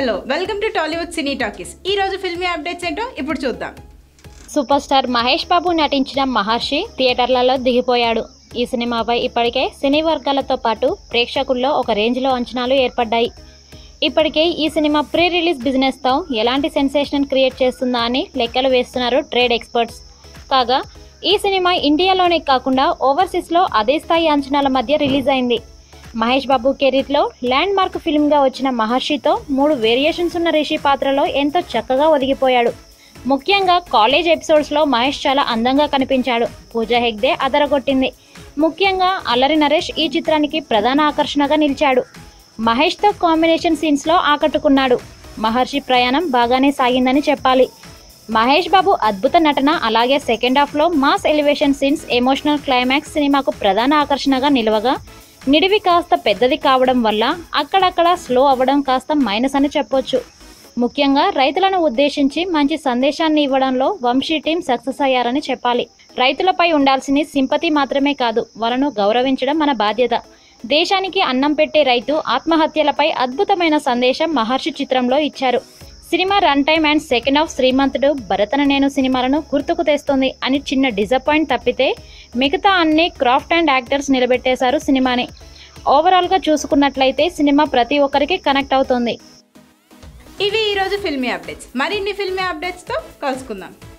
hello welcome to Tollywood cine talkies ఈ రోజు filmy updates ఏంటో ఇప్పుడు చూద్దాం సూపర్ స్టార్ మహేష్ బాబు నటించిన మహర్షి థియేటర్లలో దిగిపోయాడు ఈ సినిమాపై ఇప్పటికే సినీ వర్గాలతో పాటు ప్రేక్షకుల్లో ఒక రేంజ్లో అంచనాలు ఏర్పడ్డాయి ఇప్పటికే ఈ సినిమా ప్రీ రిలీజ్ బిజినెస్తో ఎలాంటి సెన్సేషన్ క్రియేట్ చేస్తుందా అని లెక్కలు వేస్తున్నారు ట్రేడ్ ఎక్స్పర్ట్స్ కాగా ఈ సినిమా ఇండియాలోనే కాకుండా ఓవర్సీస్లో అదే స్థాయి అంచనాల మధ్య రిలీజ్ అయింది మహేష్ బాబు కెరీర్లో ల్యాండ్ మార్క్ ఫిల్మ్గా వచ్చిన మహర్షితో మూడు వేరియేషన్స్ ఉన్న రిషి పాత్రలో ఎంతో చక్కగా ఒదిగిపోయాడు ముఖ్యంగా కాలేజ్ ఎపిసోడ్స్లో మహేష్ చాలా అందంగా కనిపించాడు పూజా హెగ్దే అదరగొట్టింది ముఖ్యంగా అల్లరి నరేష్ ఈ చిత్రానికి ప్రధాన ఆకర్షణగా నిలిచాడు మహేష్తో కాంబినేషన్ సీన్స్లో ఆకట్టుకున్నాడు మహర్షి ప్రయాణం బాగానే సాగిందని చెప్పాలి మహేష్ బాబు అద్భుత నటన అలాగే సెకండ్ హాఫ్లో mass elevation scenes emotional climax సినిమాకు ప్రధాన ఆకర్షణగా నిలవగా నిడివి కాస్త పెద్దది కావడం వల్ల అక్కడక్కడ స్లో అవ్వడం కాస్త మైనస్ అని చెప్పొచ్చు ముఖ్యంగా రైతులను ఉద్దేశించి మంచి సందేశాన్ని ఇవ్వడంలో వంశీ టీం సక్సెస్ అయ్యారని చెప్పాలి రైతులపై ఉండాల్సింది సింపతి మాత్రమే కాదు వాళ్ళను గౌరవించడం మన బాధ్యత దేశానికి అన్నం పెట్టే రైతు ఆత్మహత్యలపై అద్భుతమైన సందేశం మహర్షి చిత్రంలో ఇచ్చారు సినిమా run time and second half Srimanthudu భరతన నేను సినిమాలను గుర్తుకు తెస్తుంది అని చిన్న డిసప్పాయింట్ తప్పితే మిగతా అన్ని క్రాఫ్ట్ అండ్ యాక్టర్స్ నిలబెట్టేశారు సినిమాని ఓవరాల్గా చూసుకున్నట్లయితే సినిమా ప్రతి ఒక్కరికి కనెక్ట్ అవుతుంది ఇవి ఈ రోజు ఫిల్మీ అప్డేట్స్ మరిన్ని ఫిల్మీ అప్డేట్స్తో కలుసుకుందాం